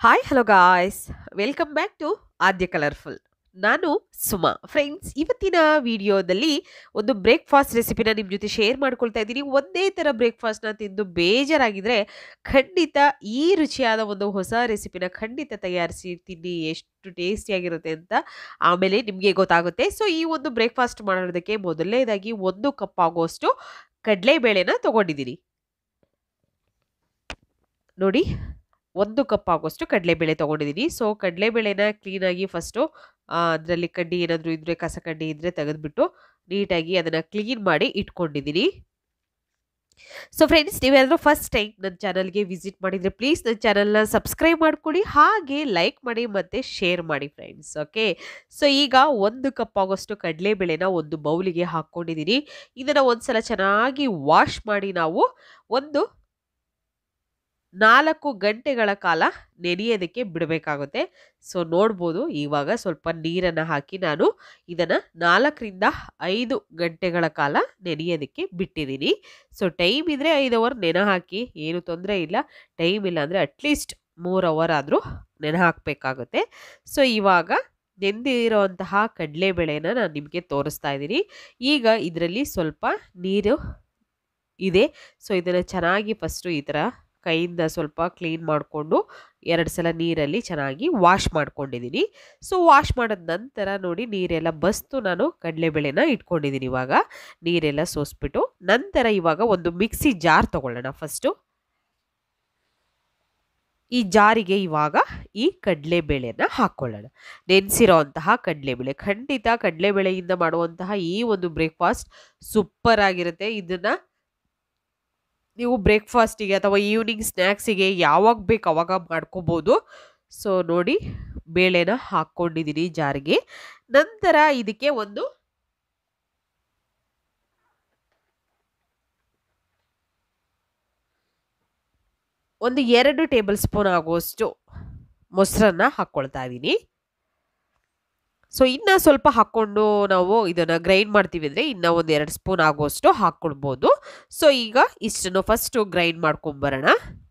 hi hello guys welcome back to Aadya colourful ನಾನು Suma friends ಇವತ್ತಿನ ವಿಡಿಯೋದಲ್ಲಿ ಒಂದು ಬ್ರೇಕ್ಫಾಸ್ಟ್ ರೆಸಿಪಿನ ನಿಮ್ಮ ಜೊತೆ ಶೇರ್ ಮಾಡ್ಕೊಳ್ತಾ ಇದ್ದೀನಿ ಒಂದೇ ಥರ ಬ್ರೇಕ್ಫಾಸ್ಟ್ನ ತಿಂದು ಬೇಜಾರಾಗಿದ್ರೆ ಖಂಡಿತ ಈ ರುಚಿಯಾದ ಒಂದು ಹೊಸ ರೆಸಿಪಿನ ಖಂಡಿತ ತಯಾರಿಸಿ ತಿನ್ನಿ ಎಷ್ಟು ಟೇಸ್ಟಿಯಾಗಿರುತ್ತೆ ಅಂತ ಆಮೇಲೆ ನಿಮಗೆ ಗೊತ್ತಾಗುತ್ತೆ ಸೊ ಈ ಒಂದು ಬ್ರೇಕ್ಫಾಸ್ಟ್ ಮಾಡೋದಕ್ಕೆ ಮೊದಲನೇದಾಗಿ ಒಂದು ಕಪ್ ಆಗೋಷ್ಟು ಕಡಲೆಬೇಳೆನ ತೊಗೊಂಡಿದ್ದೀನಿ ನೋಡಿ ಒಂದು ಕಪ್ ಆಗೋಷ್ಟು ಕಡಲೆಬೇಳೆ ತೊಗೊಂಡಿದ್ದೀನಿ ಸೊ ಕಡಲೆಬೇಳೆನ ಕ್ಲೀನಾಗಿ ಫಸ್ಟು ಅದರಲ್ಲಿ ಕಡ್ಡಿ ಏನಾದರೂ ಇದ್ದರೆ ಕಸ ಕಡ್ಡಿ ಇದ್ದರೆ ತೆಗೆದುಬಿಟ್ಟು ನೀಟಾಗಿ ಅದನ್ನು ಕ್ಲೀನ್ ಮಾಡಿ ಇಟ್ಕೊಂಡಿದ್ದೀನಿ ಸೊ ಫ್ರೆಂಡ್ಸ್ ನೀವೇನಾದರೂ ಫಸ್ಟ್ ಟೈಮ್ ನನ್ನ ಚಾನಲ್ಗೆ ವಿಸಿಟ್ ಮಾಡಿದರೆ ಪ್ಲೀಸ್ ನನ್ನ ಚಾನಲ್ನ ಸಬ್ಸ್ಕ್ರೈಬ್ ಮಾಡ್ಕೊಳ್ಳಿ ಹಾಗೆ ಲೈಕ್ ಮಾಡಿ ಮತ್ತು ಶೇರ್ ಮಾಡಿ ಫ್ರೆಂಡ್ಸ್ ಓಕೆ ಸೊ ಈಗ ಒಂದು ಕಪ್ ಆಗೋಷ್ಟು ಕಡಲೆಬೇಳೆನ ಒಂದು ಬೌಲಿಗೆ ಹಾಕ್ಕೊಂಡಿದ್ದೀನಿ ಇದನ್ನು ಒಂದು ಸಲ ಚೆನ್ನಾಗಿ ವಾಶ್ ಮಾಡಿ ನಾವು ಒಂದು ನಾಲ್ಕು ಗಂಟೆಗಳ ಕಾಲ ನೆನೆಯೋದಕ್ಕೆ ಬಿಡಬೇಕಾಗುತ್ತೆ ಸೊ ನೋಡ್ಬೋದು ಇವಾಗ ಸ್ವಲ್ಪ ನೀರನ್ನು ಹಾಕಿ ನಾನು ಇದನ್ನು ನಾಲ್ಕರಿಂದ ಐದು ಗಂಟೆಗಳ ಕಾಲ ನೆನೆಯೋದಕ್ಕೆ ಬಿಟ್ಟಿದ್ದೀನಿ ಸೊ ಟೈಮ್ ಇದ್ದರೆ ಐದು ಅವರ್ ನೆನೆ ಹಾಕಿ ಏನು ತೊಂದರೆ ಇಲ್ಲ ಟೈಮ್ ಇಲ್ಲ ಅಂದರೆ ಅಟ್ಲೀಸ್ಟ್ ಮೂರು ಅವರ್ ಆದರೂ ನೆನೆ ಹಾಕಬೇಕಾಗುತ್ತೆ ಸೊ ಇವಾಗ ನೆಂದಿರೋಂತಹ ಕಡಲೆಬೇಳೆನ ನಾನು ನಿಮಗೆ ತೋರಿಸ್ತಾ ಇದ್ದೀನಿ ಈಗ ಇದರಲ್ಲಿ ಸ್ವಲ್ಪ ನೀರು ಇದೆ ಸೊ ಇದನ್ನು ಚೆನ್ನಾಗಿ ಫಸ್ಟು ಈ ಥರ ಕೈಯಿಂದ ಸ್ವಲ್ಪ ಕ್ಲೀನ್ ಮಾಡಿಕೊಂಡು ಎರಡು ಸಲ ನೀರಲ್ಲಿ ಚೆನ್ನಾಗಿ ವಾಶ್ ಮಾಡ್ಕೊಂಡಿದ್ದೀನಿ ಸೊ ವಾಶ್ ಮಾಡಿದ ನಂತರ ನೋಡಿ ನೀರೆಲ್ಲ ಬಸ್ತು ನಾನು ಕಡಲೆಬೇಳೆನ ಇಟ್ಕೊಂಡಿದ್ದೀನಿ ಇವಾಗ ನೀರೆಲ್ಲ ಸೋಸ್ಬಿಟ್ಟು ನಂತರ ಇವಾಗ ಒಂದು ಮಿಕ್ಸಿ ಜಾರ್ ತೊಗೊಳ್ಳೋಣ ಫಸ್ಟು ಈ ಜಾರಿಗೆ ಇವಾಗ ಈ ಕಡಲೆಬೇಳೆನ ಹಾಕ್ಕೊಳ್ಳೋಣ ನೆನೆಸಿರೋ ಅಂತಹ ಕಡಲೆಬೇಳೆ ಖಂಡಿತ ಕಡಲೆಬೇಳೆಯಿಂದ ಮಾಡುವಂತಹ ಈ ಒಂದು ಬ್ರೇಕ್ಫಾಸ್ಟ್ ಸೂಪರ್ ಆಗಿರುತ್ತೆ ಇದನ್ನು ನೀವು ಬ್ರೇಕ್ಫಾಸ್ಟಿಗೆ ಅಥವಾ ಈವ್ನಿಂಗ್ ಸ್ನ್ಯಾಕ್ಸಿಗೆ ಯಾವಾಗ ಬೇಕು ಅವಾಗ ಮಾಡ್ಕೋಬೋದು ಸೊ ನೋಡಿ ಬೇಳೆನ ಹಾಕ್ಕೊಂಡಿದ್ದೀನಿ ಜಾರಿಗೆ ನಂತರ ಇದಕ್ಕೆ ಒಂದು ಒಂದು ಎರಡು ಟೇಬಲ್ ಸ್ಪೂನ್ ಆಗುವಷ್ಟು ಮೊಸರನ್ನ ಹಾಕ್ಕೊಳ್ತಾ ಇದ್ದೀನಿ ಸೊ ಇನ್ನು ಸ್ವಲ್ಪ ಹಾಕ್ಕೊಂಡು ನಾವು ಇದನ್ನು ಗ್ರೈಂಡ್ ಮಾಡ್ತೀವಿ ಅಂದರೆ ಇನ್ನೂ ಒಂದು ಎರಡು ಸ್ಪೂನ್ ಆಗುವಷ್ಟು ಹಾಕ್ಕೊಳ್ಬೋದು ಸೊ ಈಗ ಇಷ್ಟನ್ನು ಫಸ್ಟು ಗ್ರೈಂಡ್ ಮಾಡ್ಕೊಂಬರೋಣ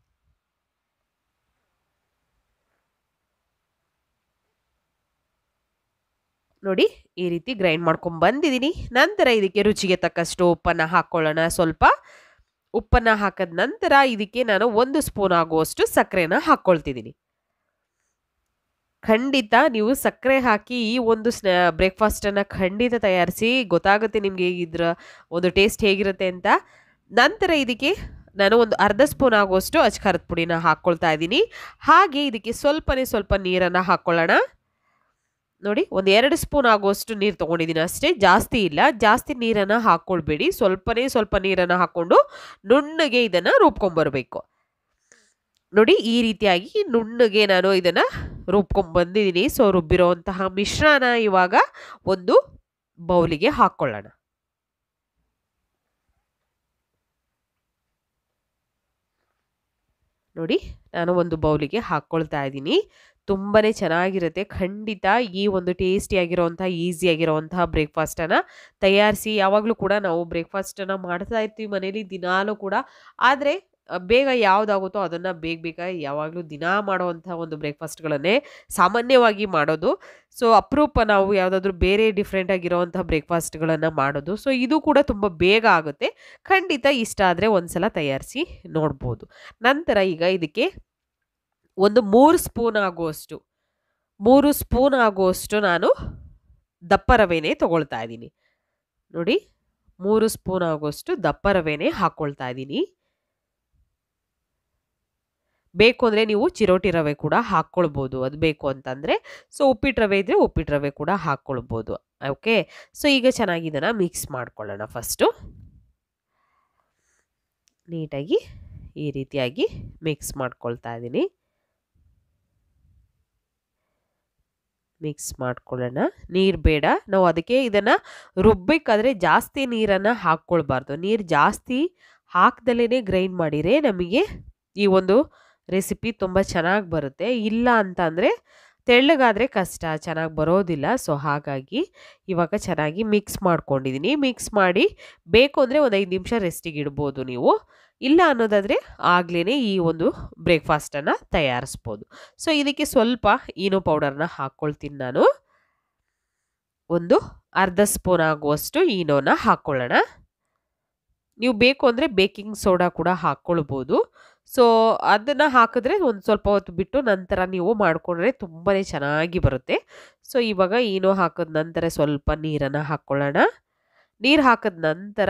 ನೋಡಿ ಈ ರೀತಿ ಗ್ರೈಂಡ್ ಮಾಡ್ಕೊಂಡು ಬಂದಿದ್ದೀನಿ ನಂತರ ಇದಕ್ಕೆ ರುಚಿಗೆ ತಕ್ಕಷ್ಟು ಉಪ್ಪನ್ನು ಹಾಕ್ಕೊಳ್ಳೋಣ ಸ್ವಲ್ಪ ಉಪ್ಪನ್ನು ಹಾಕಿದ ನಂತರ ಇದಕ್ಕೆ ನಾನು ಒಂದು ಸ್ಪೂನ್ ಆಗುವಷ್ಟು ಸಕ್ಕರೆನ ಹಾಕ್ಕೊಳ್ತಿದ್ದೀನಿ ಖಂಡಿತ ನೀವು ಸಕ್ಕರೆ ಹಾಕಿ ಈ ಒಂದು ಸ್ನ್ಯಾ ಬ್ರೇಕ್ಫಾಸ್ಟನ್ನು ಖಂಡಿತ ತಯಾರಿಸಿ ಗೊತ್ತಾಗುತ್ತೆ ನಿಮಗೆ ಇದರ ಒಂದು ಟೇಸ್ಟ್ ಹೇಗಿರುತ್ತೆ ಅಂತ ನಂತರ ಇದಕ್ಕೆ ನಾನು ಒಂದು ಅರ್ಧ ಸ್ಪೂನ್ ಆಗುವಷ್ಟು ಅಚ್ಕಾರದ ಪುಡಿನ ಹಾಕ್ಕೊಳ್ತಾ ಇದ್ದೀನಿ ಹಾಗೆ ಇದಕ್ಕೆ ಸ್ವಲ್ಪನೇ ಸ್ವಲ್ಪ ನೀರನ್ನು ಹಾಕ್ಕೊಳ್ಳೋಣ ನೋಡಿ ಒಂದು ಎರಡು ಸ್ಪೂನ್ ಆಗುವಷ್ಟು ನೀರು ತೊಗೊಂಡಿದ್ದೀನಿ ಅಷ್ಟೇ ಜಾಸ್ತಿ ಇಲ್ಲ ಜಾಸ್ತಿ ನೀರನ್ನು ಹಾಕ್ಕೊಳ್ಬೇಡಿ ಸ್ವಲ್ಪನೇ ಸ್ವಲ್ಪ ನೀರನ್ನು ಹಾಕ್ಕೊಂಡು ನುಣ್ಣಗೆ ಇದನ್ನು ರುಬ್ಕೊಂಬರ್ಬೇಕು ನೋಡಿ ಈ ರೀತಿಯಾಗಿ ನುಣ್ಣಗೆ ನಾನು ಇದನ್ನು ರುಬ್ಕೊಂಡ್ಬಂದಿದ್ದೀನಿ ಸೊ ರುಬ್ಬಿರೋಂತಹ ಮಿಶ್ರಣ ಇವಾಗ ಒಂದು ಬೌಲಿಗೆ ಹಾಕ್ಕೊಳ್ಳೋಣ ನೋಡಿ ನಾನು ಒಂದು ಬೌಲಿಗೆ ಹಾಕ್ಕೊಳ್ತಾ ಇದ್ದೀನಿ ತುಂಬಾ ಚೆನ್ನಾಗಿರುತ್ತೆ ಖಂಡಿತ ಈ ಒಂದು ಟೇಸ್ಟಿಯಾಗಿರೋವಂಥ ಈಸಿಯಾಗಿರೋವಂತಹ ಬ್ರೇಕ್ಫಾಸ್ಟನ್ನು ತಯಾರಿಸಿ ಯಾವಾಗಲೂ ಕೂಡ ನಾವು ಬ್ರೇಕ್ಫಾಸ್ಟನ್ನು ಮಾಡ್ತಾ ಇರ್ತೀವಿ ಮನೇಲಿ ದಿನಾಲೂ ಕೂಡ ಆದರೆ ಬೇಗ ಯಾವುದಾಗುತ್ತೋ ಅದನ್ನು ಬೇಗ ಬೇಗ ಯಾವಾಗಲೂ ದಿನ ಮಾಡುವಂಥ ಒಂದು ಬ್ರೇಕ್ಫಾಸ್ಟ್ಗಳನ್ನೇ ಸಾಮಾನ್ಯವಾಗಿ ಮಾಡೋದು ಸೊ ಅಪರೂಪ ನಾವು ಯಾವುದಾದ್ರೂ ಬೇರೆ ಡಿಫ್ರೆಂಟ್ ಆಗಿರೋವಂಥ ಬ್ರೇಕ್ಫಾಸ್ಟ್ಗಳನ್ನು ಮಾಡೋದು ಸೊ ಇದು ಕೂಡ ತುಂಬ ಬೇಗ ಆಗುತ್ತೆ ಖಂಡಿತ ಇಷ್ಟ ಆದರೆ ಒಂದು ಸಲ ತಯಾರಿಸಿ ನೋಡ್ಬೋದು ನಂತರ ಈಗ ಇದಕ್ಕೆ ಒಂದು ಮೂರು ಸ್ಪೂನ್ ಆಗುವಷ್ಟು ಮೂರು ಸ್ಪೂನ್ ಆಗುವಷ್ಟು ನಾನು ದಪ್ಪ ರವೆನೇ ತೊಗೊಳ್ತಾ ಇದ್ದೀನಿ ನೋಡಿ ಮೂರು ಸ್ಪೂನ್ ಆಗುವಷ್ಟು ದಪ್ಪ ರವೆನೇ ಹಾಕ್ಕೊಳ್ತಾ ಇದ್ದೀನಿ ಬೇಕು ಅಂದರೆ ನೀವು ಚಿರೋಟಿ ರವೆ ಕೂಡ ಹಾಕ್ಕೊಳ್ಬೋದು ಅದು ಬೇಕು ಅಂತಂದರೆ ಸೊ ಉಪ್ಪಿಟ್ಟು ರವೆ ಇದ್ದರೆ ಉಪ್ಪಿಟ್ಟು ರವೆ ಕೂಡ ಹಾಕ್ಕೊಳ್ಬೋದು ಓಕೆ ಸೊ ಈಗ ಚೆನ್ನಾಗಿ ಇದನ್ನು ಮಿಕ್ಸ್ ಮಾಡ್ಕೊಳ್ಳೋಣ ಫಸ್ಟು ನೀಟಾಗಿ ಈ ರೀತಿಯಾಗಿ ಮಿಕ್ಸ್ ಮಾಡ್ಕೊಳ್ತಾ ಇದ್ದೀನಿ ಮಿಕ್ಸ್ ಮಾಡ್ಕೊಳ್ಳೋಣ ನೀರು ಬೇಡ ನಾವು ಅದಕ್ಕೆ ಇದನ್ನು ರುಬ್ಬಬೇಕಾದ್ರೆ ಜಾಸ್ತಿ ನೀರನ್ನು ಹಾಕ್ಕೊಳ್ಬಾರ್ದು ನೀರು ಜಾಸ್ತಿ ಹಾಕ್ದಲೇ ಗ್ರೈಂಡ್ ಮಾಡಿದರೆ ನಮಗೆ ಈ ಒಂದು ರೆಸಿಪಿ ತುಂಬ ಚೆನ್ನಾಗಿ ಬರುತ್ತೆ ಇಲ್ಲ ಅಂತಂದರೆ ತೆಳ್ಳಗಾದರೆ ಕಷ್ಟ ಚೆನ್ನಾಗಿ ಬರೋದಿಲ್ಲ ಸೊ ಹಾಗಾಗಿ ಇವಾಗ ಚೆನ್ನಾಗಿ ಮಿಕ್ಸ್ ಮಾಡ್ಕೊಂಡಿದ್ದೀನಿ ಮಿಕ್ಸ್ ಮಾಡಿ ಬೇಕು ಅಂದರೆ ಒಂದು ಐದು ನಿಮಿಷ ರೆಸ್ಟಿಗೆ ಇಡ್ಬೋದು ನೀವು ಇಲ್ಲ ಅನ್ನೋದಾದರೆ ಆಗ್ಲೇ ಈ ಒಂದು ಬ್ರೇಕ್ಫಾಸ್ಟನ್ನು ತಯಾರಿಸ್ಬೋದು ಸೊ ಇದಕ್ಕೆ ಸ್ವಲ್ಪ ಈನೋ ಪೌಡರ್ನ ಹಾಕ್ಕೊಳ್ತೀನಿ ನಾನು ಒಂದು ಅರ್ಧ ಸ್ಪೂನ್ ಆಗುವಷ್ಟು ಈನೋನ ಹಾಕ್ಕೊಳ್ಳೋಣ ನೀವು ಬೇಕು ಅಂದರೆ ಬೇಕಿಂಗ್ ಸೋಡಾ ಕೂಡ ಹಾಕ್ಕೊಳ್ಬೋದು ಸೊ ಅದನ್ನು ಹಾಕಿದ್ರೆ ಒಂದು ಸ್ವಲ್ಪ ಹೊತ್ತು ಬಿಟ್ಟು ನಂತರ ನೀವು ಮಾಡಿಕೊಂಡ್ರೆ ತುಂಬಾ ಚೆನ್ನಾಗಿ ಬರುತ್ತೆ ಸೊ ಇವಾಗ ಈನೋ ಹಾಕಿದ ನಂತರ ಸ್ವಲ್ಪ ನೀರನ್ನು ಹಾಕ್ಕೊಳ್ಳೋಣ ನೀರು ಹಾಕಿದ ನಂತರ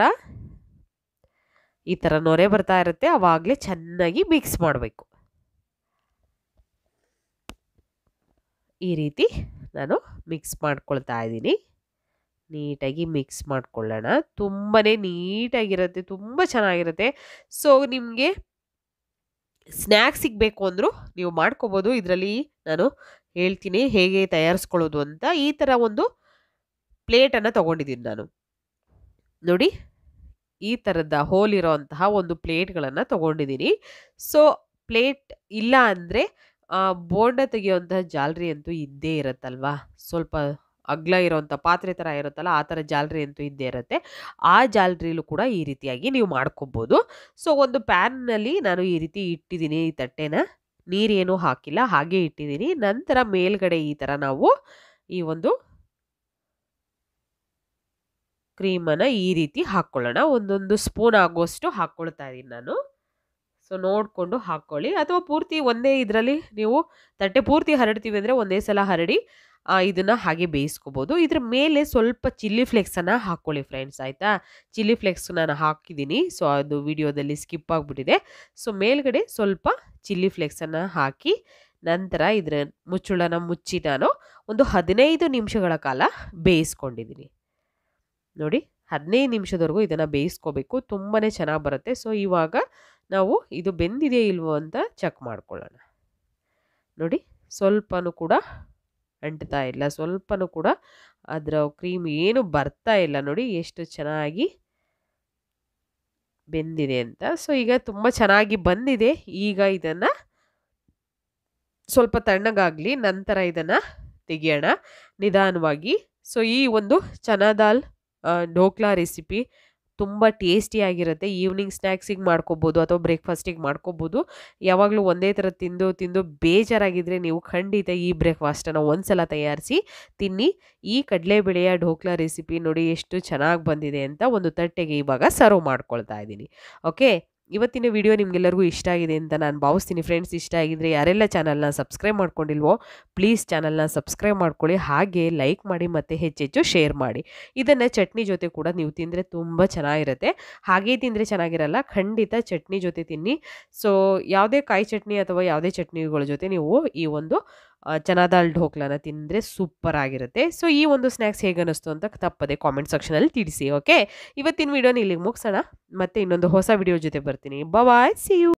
ಈ ಥರ ನೊರೆ ಬರ್ತಾ ಇರುತ್ತೆ ಆವಾಗಲೇ ಚೆನ್ನಾಗಿ ಮಿಕ್ಸ್ ಮಾಡಬೇಕು ಈ ರೀತಿ ನಾನು ಮಿಕ್ಸ್ ಮಾಡ್ಕೊಳ್ತಾ ಇದ್ದೀನಿ ನೀಟಾಗಿ ಮಿಕ್ಸ್ ಮಾಡ್ಕೊಳ್ಳೋಣ ತುಂಬಾ ನೀಟಾಗಿರುತ್ತೆ ತುಂಬ ಚೆನ್ನಾಗಿರುತ್ತೆ ಸೊ ನಿಮಗೆ ಸ್ನ್ಯಾಕ್ಸಿಗೆ ಬೇಕು ಅಂದರೂ ನೀವು ಮಾಡ್ಕೋಬೋದು ಇದರಲ್ಲಿ ನಾನು ಹೇಳ್ತೀನಿ ಹೇಗೆ ತಯಾರಿಸ್ಕೊಳ್ಳೋದು ಅಂತ ಈ ಥರ ಒಂದು ಪ್ಲೇಟನ್ನು ತೊಗೊಂಡಿದ್ದೀನಿ ನಾನು ನೋಡಿ ಈ ಥರದ ಹೋಲ್ ಇರೋಂತಹ ಒಂದು ಪ್ಲೇಟ್ಗಳನ್ನು ತೊಗೊಂಡಿದ್ದೀನಿ ಸೊ ಪ್ಲೇಟ್ ಇಲ್ಲ ಅಂದರೆ ಬೋಂಡ ತೆಗೆಯುವಂತಹ ಜಾಲರಿ ಅಂತೂ ಇದ್ದೇ ಇರುತ್ತಲ್ವಾ ಸ್ವಲ್ಪ ಅಗ್ಲ ಇರೋವಂಥ ಪಾತ್ರೆ ಥರ ಇರುತ್ತಲ್ಲ ಆ ಥರ ಜಾಲರಿ ಅಂತೂ ಇದ್ದೇ ಇರುತ್ತೆ ಆ ಜಾಲರಿಲೂ ಕೂಡ ಈ ರೀತಿಯಾಗಿ ನೀವು ಮಾಡ್ಕೊಬೋದು ಸೊ ಒಂದು ಪ್ಯಾನ್ನಲ್ಲಿ ನಾನು ಈ ರೀತಿ ಇಟ್ಟಿದ್ದೀನಿ ಈ ತಟ್ಟೆನ ನೀರೇನೂ ಹಾಕಿಲ್ಲ ಹಾಗೆ ಇಟ್ಟಿದ್ದೀನಿ ನಂತರ ಮೇಲ್ಗಡೆ ಈ ಥರ ನಾವು ಈ ಒಂದು ಕ್ರೀಮನ್ನು ಈ ರೀತಿ ಹಾಕ್ಕೊಳ್ಳೋಣ ಒಂದೊಂದು ಸ್ಪೂನ್ ಆಗುವಷ್ಟು ಹಾಕ್ಕೊಳ್ತಾ ಇದ್ದೀನಿ ನಾನು ಸೊ ನೋಡಿಕೊಂಡು ಹಾಕ್ಕೊಳ್ಳಿ ಅಥವಾ ಪೂರ್ತಿ ಒಂದೇ ಇದರಲ್ಲಿ ನೀವು ತಟ್ಟೆ ಪೂರ್ತಿ ಹರಡ್ತೀವಿ ಅಂದರೆ ಒಂದೇ ಸಲ ಹರಡಿ ಇದನ್ನು ಹಾಗೆ ಬೇಯಿಸ್ಕೋಬೋದು ಇದ್ರ ಮೇಲೆ ಸ್ವಲ್ಪ ಚಿಲ್ಲಿ ಫ್ಲೇಕ್ಸನ್ನು ಹಾಕ್ಕೊಳ್ಳಿ ಫ್ರೆಂಡ್ಸ್ ಆಯಿತಾ ಚಿಲ್ಲಿ ಫ್ಲೇಕ್ಸ್ ನಾನು ಹಾಕಿದ್ದೀನಿ ಸೊ ಅದು ವಿಡಿಯೋದಲ್ಲಿ ಸ್ಕಿಪ್ ಆಗಿಬಿಟ್ಟಿದೆ ಸೊ ಮೇಲ್ಗಡೆ ಸ್ವಲ್ಪ ಚಿಲ್ಲಿ ಫ್ಲೇಕ್ಸನ್ನು ಹಾಕಿ ನಂತರ ಇದರ ಮುಚ್ಚುಳನ ಮುಚ್ಚಿ ನಾನು ಒಂದು ಹದಿನೈದು ನಿಮಿಷಗಳ ಕಾಲ ಬೇಯಿಸ್ಕೊಂಡಿದ್ದೀನಿ ನೋಡಿ ಹದಿನೈದು ನಿಮಿಷದವರೆಗೂ ಇದನ್ನು ಬೇಯಿಸ್ಕೋಬೇಕು ತುಂಬಾ ಚೆನ್ನಾಗಿ ಬರುತ್ತೆ ಸೊ ಇವಾಗ ನಾವು ಇದು ಬೆಂದಿದೆಯೋ ಇಲ್ವೋ ಅಂತ ಚೆಕ್ ಮಾಡ್ಕೊಳ್ಳೋಣ ನೋಡಿ ಸ್ವಲ್ಪನೂ ಕೂಡ ಅಂಟ್ತಾ ಇಲ್ಲ ಸ್ವಲ್ಪನೂ ಕೂಡ ಅದರ ಕ್ರೀಮ್ ಏನು ಬರ್ತಾ ಇಲ್ಲ ನೋಡಿ ಎಷ್ಟು ಚೆನ್ನಾಗಿ ಬೆಂದಿದೆ ಅಂತ ಸೊ ಈಗ ತುಂಬ ಚೆನ್ನಾಗಿ ಬಂದಿದೆ ಈಗ ಇದನ್ನು ಸ್ವಲ್ಪ ತಣ್ಣಗಾಗಲಿ ನಂತರ ಇದನ್ನು ತೆಗಿಯೋಣ ನಿಧಾನವಾಗಿ ಸೊ ಈ ಒಂದು ಚನಾ ದಾಲ್ ಢೋಕ್ಲಾ ರೆಸಿಪಿ ತುಂಬ ಟೇಸ್ಟಿಯಾಗಿರುತ್ತೆ ಈವ್ನಿಂಗ್ ಸ್ನ್ಯಾಕ್ಸಿಗೆ ಮಾಡ್ಕೋಬೋದು ಅಥವಾ ಬ್ರೇಕ್ಫಾಸ್ಟಿಗೆ ಮಾಡ್ಕೋಬೋದು ಯಾವಾಗಲೂ ಒಂದೇ ಥರ ತಿಂದು ತಿಂದು ಬೇಜಾರಾಗಿದ್ದರೆ ನೀವು ಖಂಡಿತ ಈ ಬ್ರೇಕ್ಫಾಸ್ಟನ್ನು ಒಂದು ಸಲ ತಯಾರಿಸಿ ತಿನ್ನಿ ಈ ಕಡಲೆಬೇಳೆಯ ಢೋಕ್ಲಾ ರೆಸಿಪಿ ನೋಡಿ ಎಷ್ಟು ಚೆನ್ನಾಗಿ ಬಂದಿದೆ ಅಂತ ಒಂದು ತಟ್ಟೆಗೆ ಇವಾಗ ಸರ್ವ್ ಮಾಡ್ಕೊಳ್ತಾ ಇದ್ದೀನಿ ಓಕೆ ಇವತ್ತಿನ ವಿಡಿಯೋ ನಿಮಗೆಲ್ಲರಿಗೂ ಇಷ್ಟ ಆಗಿದೆ ಅಂತ ನಾನು ಭಾವಿಸ್ತೀನಿ ಫ್ರೆಂಡ್ಸ್ ಇಷ್ಟ ಆಗಿದ್ರೆ ಯಾರೆಲ್ಲ ಚಾನಲ್ನ ಸಬ್ಸ್ಕ್ರೈಬ್ ಮಾಡ್ಕೊಂಡಿಲ್ವೋ ಪ್ಲೀಸ್ ಚಾನಲ್ನ ಸಬ್ಸ್ಕ್ರೈಬ್ ಮಾಡ್ಕೊಳ್ಳಿ ಹಾಗೆ ಲೈಕ್ ಮಾಡಿ ಮತ್ತು ಹೆಚ್ಚೆಚ್ಚು ಶೇರ್ ಮಾಡಿ ಇದನ್ನು ಚಟ್ನಿ ಜೊತೆ ಕೂಡ ನೀವು ತಿಂದರೆ ತುಂಬ ಚೆನ್ನಾಗಿರುತ್ತೆ ಹಾಗೇ ತಿಂದರೆ ಚೆನ್ನಾಗಿರಲ್ಲ ಖಂಡಿತ ಚಟ್ನಿ ಜೊತೆ ತಿನ್ನಿ ಸೊ ಯಾವುದೇ ಕಾಯಿ ಚಟ್ನಿ ಅಥವಾ ಯಾವುದೇ ಚಟ್ನಿಗಳ ಜೊತೆ ನೀವು ಈ ಒಂದು ಚನಾ ದಾಲ್ ಢೋಕ್ಲಾನ ತಿಂದರೆ ಸೂಪರ್ ಆಗಿರುತ್ತೆ ಸೊ ಈ ಒಂದು ಸ್ನ್ಯಾಕ್ಸ್ ಹೇಗೆ ಅನ್ನಿಸ್ತು ಅಂತ ತಪ್ಪದೆ ಕಾಮೆಂಟ್ ಸೆಕ್ಷನಲ್ಲಿ ತಿಳಿಸಿ ಓಕೆ ಇವತ್ತಿನ ವಿಡಿಯೋನ ಇಲ್ಲಿಗೆ ಮುಗಿಸೋಣ ಮತ್ತೆ ಇನ್ನೊಂದು ಹೊಸ ವಿಡಿಯೋ ಜೊತೆ ಬರ್ತೀನಿ ಬಾಯ್ ಸಿ ಯು